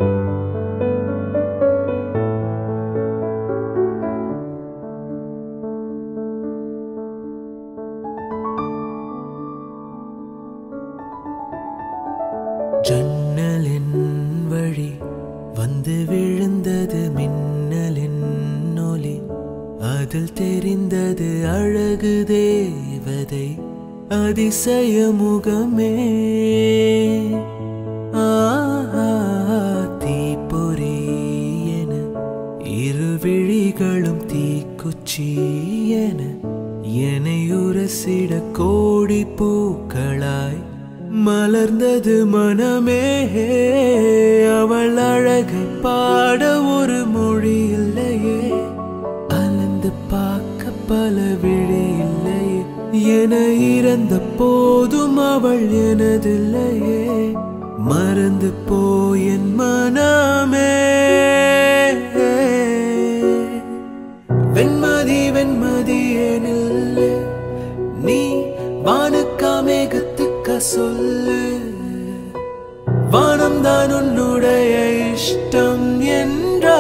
ஜன்னலின் வழி வந்து விழுந்தது மின்னலின் ஒளி அதில் தெரிந்தது அழகு தேவதை அதிசய முகமே ஆஹா, தீப்பொறி என இரு விழிகளும் தீக்குச்சி என என்னை உரசிட கோடி பூக்களாய் மலர்ந்தது மனமே அவள் அழகை பாட ஒரு மொழி இல்லையே அலந்து பார்க்க பல விழி இல்லையே என இறந்த போதும் அவள் எனதில்லையே மறந்து போய் என் மனமே வெண்மதி வெண்மதி எனில் நீ வானுக்கா மேகத்துக்க சொல்லு வானம் தான் உன்னுடைய இஷ்டம் என்றால்